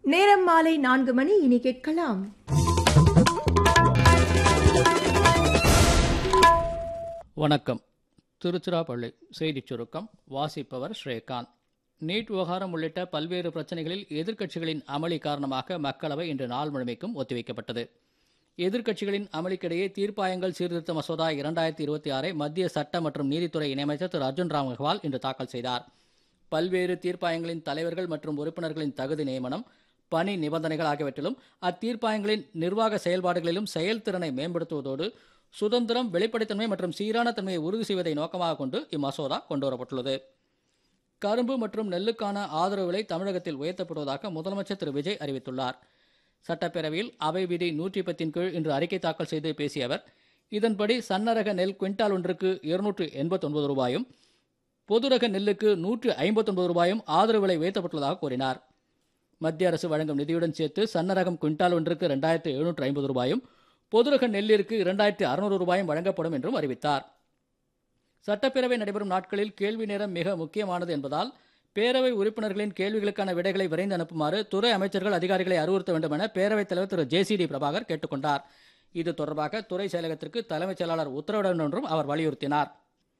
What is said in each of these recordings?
நேரம் மாலை நான்கு மணி இனி கேட்கலாம் வணக்கம் திருச்சிராப்பள்ளி செய்திச் சுருக்கம் வாசிப்பவர் ஸ்ரீகாந்த் நீட் விவகாரம் உள்ளிட்ட பல்வேறு பிரச்சனைகளில் எதிர்க்கட்சிகளின் அமளி காரணமாக மக்களவை இன்று நாள் முழுமைக்கும் ஒத்திவைக்கப்பட்டது எதிர்க்கட்சிகளின் அமளிக்கிடையே தீர்ப்பாயங்கள் சீர்திருத்த மசோதா இரண்டாயிரத்தி இருபத்தி ஆறை மத்திய சட்ட மற்றும் நீதித்துறை இணையமைச்சர் திரு அர்ஜுன் ராம் அகர்வால் இன்று தாக்கல் செய்தார் பல்வேறு தீர்ப்பாயங்களின் தலைவர்கள் மற்றும் உறுப்பினர்களின் தகுதி நியமனம் பணி நிபந்தனைகள் ஆகியவற்றிலும் அத்தீர்ப்பாயங்களின் நிர்வாக செயல்பாடுகளிலும் செயல்திறனை மேம்படுத்துவதோடு சுதந்திரம் வெளிப்படைத்தன்மை மற்றும் சீரான தன்மையை உறுதி செய்வதை நோக்கமாக கொண்டு இம்மசோதா கொண்டுவரப்பட்டுள்ளது கரும்பு மற்றும் நெல்லுக்கான ஆதரவு விலை தமிழகத்தில் உயர்த்தப்படுவதாக முதலமைச்சர் திரு விஜய் அறிவித்துள்ளார் சட்டப்பேரவையில் அவை விதி நூற்றி பத்தின் கீழ் இன்று அறிக்கை தாக்கல் செய்து பேசிய அவர் இதன்படி சன்னரக நெல் குவிண்டால் ஒன்றுக்கு இருநூற்று எண்பத்தொன்பது ரூபாயும் பொதுரக நெல்லுக்கு நூற்று ஐம்பத்தொன்பது ரூபாயும் ஆதரவு விலை உயர்த்தப்பட்டுள்ளதாக கூறினார் மத்திய அரசு வழங்கும் நிதியுடன் சேர்த்து சன்னரகம் குவிண்டால் ஒன்றுக்கு இரண்டாயிரத்து எழுநூற்று ஐம்பது ரூபாயும் பொதுரக நெல்லிற்கு இரண்டாயிரத்து அறுநூறு ரூபாயும் வழங்கப்படும் என்றும் அறிவித்தார் சட்டப்பேரவை நடைபெறும் நாட்களில் கேள்வி நேரம் மிக முக்கியமானது என்பதால் பேரவை உறுப்பினர்களின் கேள்விகளுக்கான விடைகளை விரைந்து அனுப்புமாறு துறை அமைச்சர்கள் அதிகாரிகளை அறிவுறுத்த வேண்டும் என பேரவைத் தலைவர் Thiru J C D Prabhakar கேட்டுக்கொண்டார் இது தொடர்பாக துறை செயலகத்திற்கு தலைமைச் செயலாளர் உத்தரவிட வேண்டும் என்றும் அவர் வலியுறுத்தினார்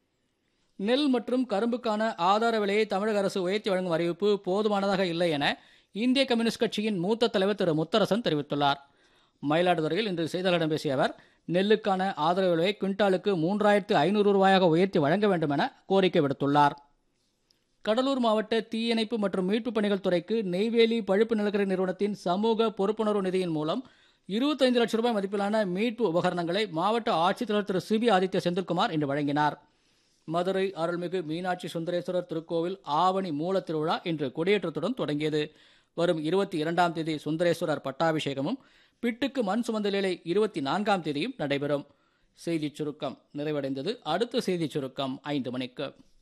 நெல் மற்றும் கரும்புக்கான ஆதார விலையை தமிழக அரசு உயர்த்தி வழங்கும் அறிவிப்பு போதுமானதாக இல்லை என இந்திய கம்யூனிஸ்ட் கட்சியின் மூத்த தலைவர் திரு முத்தரசன் தெரிவித்துள்ளார் மயிலாடுதுறையில் இன்று செய்தியாளர்களிடம் பேசிய அவர் நெல்லுக்கான ஆதரவு விலையை குவிண்டாலுக்கு மூன்றாயிரத்து ஐநூறு ரூபாயாக உயர்த்தி வழங்க வேண்டும் என கோரிக்கை விடுத்துள்ளார் கடலூர் மாவட்ட தீயணைப்பு மற்றும் மீட்புப் பணிகள் துறைக்கு நெய்வேலி பழுப்பு நிலக்கரி நிறுவனத்தின் சமூக பொறுப்புணர்வு நிதியின் மூலம் இருபத்தைந்து லட்சம் ரூபாய் மதிப்பிலான மீட்பு உபகரணங்களை மாவட்ட ஆட்சித்தலைவர் திரு சிபி ஆதித்ய செந்தில்குமார் இன்று வழங்கினார் மதுரை அருள்மிகு மீனாட்சி சுந்தரேஸ்வரர் திருக்கோவில் ஆவணி மூல திருவிழா இன்று கொடியேற்றத்துடன் தொடங்கியது வரும் இருபத்தி இரண்டாம் தேதி சுந்தரேஸ்வரர் பட்டாபிஷேகமும் பிட்டுக்கு மண் சுமந்தலிலை இருபத்தி நான்காம் தேதியும் நடைபெறும் செய்திச் சுருக்கம் நிறைவடைந்தது அடுத்த செய்திச் சுருக்கம் ஐந்து மணிக்கு